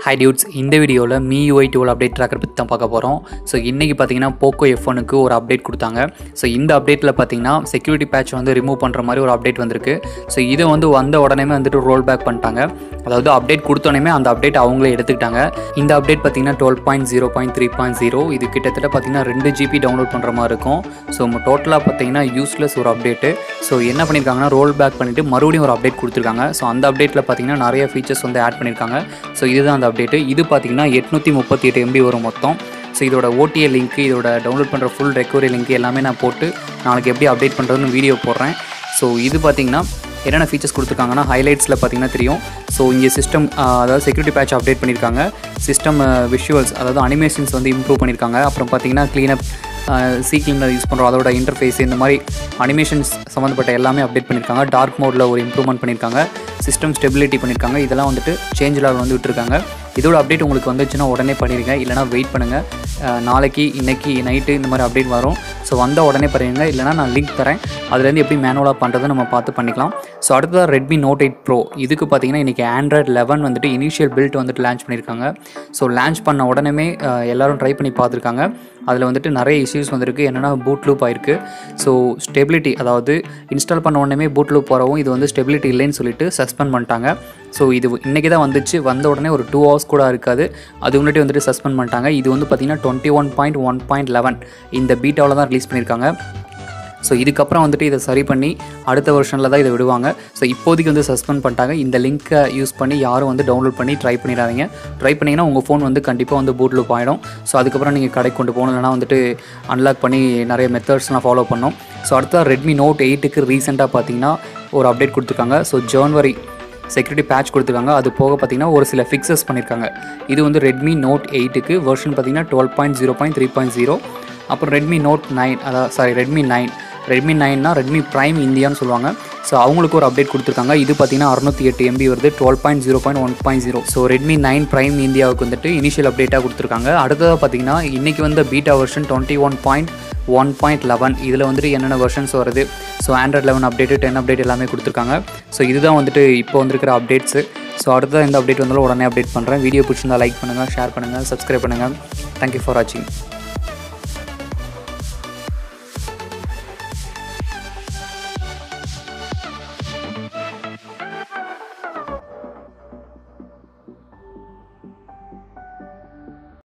high dudes இந்த வீடியோவில் Mi UI twelve update tracker பற்றி தான் பார்க்க போகிறோம் ஸோ இன்றைக்கி பார்த்தீங்கன்னா போக்கோ எஃப் ஒனுக்கு ஒரு அப்டேட் கொடுத்தாங்க ஸோ இந்த அப்டேட்டில் பார்த்தீங்கன்னா செக்யூரிட்டி பேட்ச் வந்து ரிமூவ் பண்ணுற மாதிரி ஒரு அப்டேட் வந்திருக்கு ஸோ இது வந்து வந்த உடனே வந்துட்டு ரோல் பேக் பண்ணிட்டாங்க அதாவது அப்டேட் கொடுத்தோடனே அந்த அப்டேட் அவங்களே எடுத்துக்கிட்டாங்க இந்த அப்டேட் பார்த்தீங்கன்னா twelve point zero point three point zero இது கிட்டத்தட்ட பார்த்தீங்கன்னா ரெண்டு ஜிபி டவுன்லோட் பண்ணுற மாதிரி இருக்கும் ஸோ டோட்டலாக பார்த்தீங்கன்னா யூஸ்லெஸ் ஒரு அப்டேட்டு ஸோ என்ன பண்ணியிருக்காங்கன்னா ரோல் பேக் பண்ணிவிட்டு மறுபடியும் ஒரு அப்டேட் கொடுத்துருக்காங்க ஸோ அந்த அப்டேட்டில் பார்த்தீங்கன்னா நிறைய ஃபீச்சர்ஸ் வந்து ஆட் பண்ணியிருக்காங்க ஸோ இதுதான் அந்த அப்டேட்டு இது பார்த்தீங்கன்னா எட்நூற்றி முப்பத்தி எட்டு எம்பி வரும் மொத்தம் ஸோ இதோட ஓடிஏ லிங்க் இதோட டவுன்லோட் பண்ணுற ஃபுல் ரெக்கவரி லிங்க் எல்லாமே நான் போட்டு நாளைக்கு எப்படி அப்டேட் பண்ணுறதுன்னு வீடியோ போடுறேன் ஸோ இது பார்த்தீங்கன்னா என்னென்ன ஃபீச்சர்ஸ் கொடுத்துருக்காங்கன்னா ஹைலைட்ஸில் பார்த்தீங்கன்னா தெரியும் ஸோ இங்கே சிஸ்டம் அதாவது செக்யூரிட்டி பேட்ச் அப்டேட் பண்ணியிருக்காங்க சிஸ்டம் விஷுவல்ஸ் அதாவது அனிமேஷன்ஸ் வந்து இம்ப்ரூவ் பண்ணியிருக்காங்க அப்புறம் பார்த்தீங்கன்னா க்ளீனப் சி கிளீனர் யூஸ் பண்ணுறோம் அதோட இன்டர்ஃபேஸ் இந்த மாதிரி அனிமேஷன்ஸ் சம்மந்தப்பட்ட எல்லாமே அப்டேட் பண்ணியிருக்காங்க டார்க் மோடில் ஒரு இம்ப்ரூவ்மெண்ட் பண்ணியிருக்காங்க சிஸ்டம் ஸ்டெபிலிட்டி பண்ணியிருக்காங்க இதெல்லாம் வந்துட்டு சேஞ்ச் லாக் வந்து விட்டுருக்காங்க இதோட அப்டேட் உங்களுக்கு வந்துச்சுன்னா உடனே பண்ணிடுங்க இல்லைனா வெயிட் பண்ணுங்கள் நாளைக்கு இன்னைக்கு நைட்டு இந்த மாதிரி அப்டேட் வரும் ஸோ வந்த உடனே பண்ணிடுங்க இல்லைனா நான் லிங்க் தரேன் அதுலேருந்து எப்படி மேனுவலாக பண்ணுறது நம்ம பார்த்து பண்ணிக்கலாம் ஸோ அடுத்ததாக ரெட்மி நோட் எயிட் ப்ரோ இதுக்கு பார்த்தீங்கன்னா இன்றைக்கி ஆண்ட்ராய்ட் லெவன் வந்துட்டு இனிஷியல் பில்ட் வந்துட்டு லான்ச் பண்ணியிருக்காங்க ஸோ லான்ச் பண்ண உடனே எல்லோரும் ட்ரை பண்ணி பார்த்துருக்காங்க அதில் வந்துட்டு நிறைய இஷ்யூஸ் வந்திருக்கு என்னென்னா பூட் லூப் ஆயிருக்கு ஸோ ஸ்டெபிலிட்டி அதாவது இன்ஸ்டால் பண்ண உடனே பூட் லூப் போகிறவும் இது வந்து ஸ்டெபிலிட்டி இல்லைன்னு சொல்லிட்டு சஸ்பெண்ட் பண்ணிட்டாங்க ஸோ இது இன்றைக்கி தான் வந்துச்சு வந்த உடனே ஒரு டூ ஹவர்ஸ் கூட இருக்காது அது முன்னாடி வந்துட்டு சஸ்பெண்ட் பண்ணிட்டாங்க இது வந்து பார்த்திங்கன்னா twenty one point one point eleven இந்த பீட்டாவில் தான் ரிலீஸ் பண்ணியிருக்காங்க ஸோ இதுக்கப்புறம் வந்துட்டு இதை சரி பண்ணி அடுத்த வருஷனில் தான் இதை விடுவாங்க ஸோ இப்போதைக்கு வந்து சஸ்பெண்ட் பண்ணிட்டாங்க இந்த லிங்க்கை யூஸ் பண்ணி யாரும் வந்து டவுன்லோட் பண்ணி ட்ரை பண்ணிடாதீங்க ட்ரை பண்ணிங்கன்னா உங்கள் ஃபோன் வந்து கண்டிப்பாக வந்து பூட் லூப் ஆகிடும் ஸோ அதுக்கப்புறம் நீங்கள் கடைக்கு கொண்டு போகணும் இல்லைனா வந்துட்டு அன்லாக் பண்ணி நிறைய மெத்தட்ஸ்லாம் ஃபாலோ பண்ணோம் ஸோ அடுத்த ரெட்மி நோட் எயிட்டுக்கு ரீசெண்டாக பார்த்தீங்கன்னா ஒரு அப்டேட் கொடுத்துருக்காங்க ஸோ ஜான்வரி செக்யூரிட்டி பேட்ச் கொடுத்துருக்காங்க அது போக பார்த்தீங்கன்னா ஒரு சில ஃபிக்ஸஸ் பண்ணியிருக்காங்க இது வந்து ரெட்மி நோட் எயிட்டுக்கு வெர்ஷன் பார்த்தீங்கன்னா twelve point zero point three point zero அப்புறம் ரெட்மி நோட் நைன் அதாவது சாரி ரெட்மி நைன் ரெட்மி நைன்னா ரெட்மி ப்ரைம் இந்தியான்னு சொல்லுவாங்க ஸோ அவங்களுக்கு ஒரு அப்டேட் கொடுத்துருக்காங்க இது பார்த்தீங்கன்னா அறுநூத்தி எட்டு எம்பி வருது twelve point zero point one point zero so Redmi nine prime இந்தியாவுக்கு வந்துட்டு இனிஷியல் அப்டேட்டாக கொடுத்துருக்காங்க அடுத்ததாக பார்த்தீங்கன்னா இன்றைக்கி வந்த beta version twenty one point one point eleven இதில் வந்துட்டு என்னென்ன வெர்ஷன்ஸ் வருது so Android eleven update ten update எல்லாமே கொடுத்துருக்காங்க ஸோ இதுதான் வந்துட்டு இப்போ வந்திருக்கிற அப்டேட்ஸு ஸோ அடுத்த இந்த அப்டேட் வந்தாலும் உடனே அப்டேட் பண்ணுறேன் வீடியோ பிடிச்சிருந்தா லைக் பண்ணுங்கள் ஷேர் பண்ணுங்கள் சப்ஸ்கிரைப் பண்ணுங்கள் தேங்க்யூ ஃபார் வாட்சிங்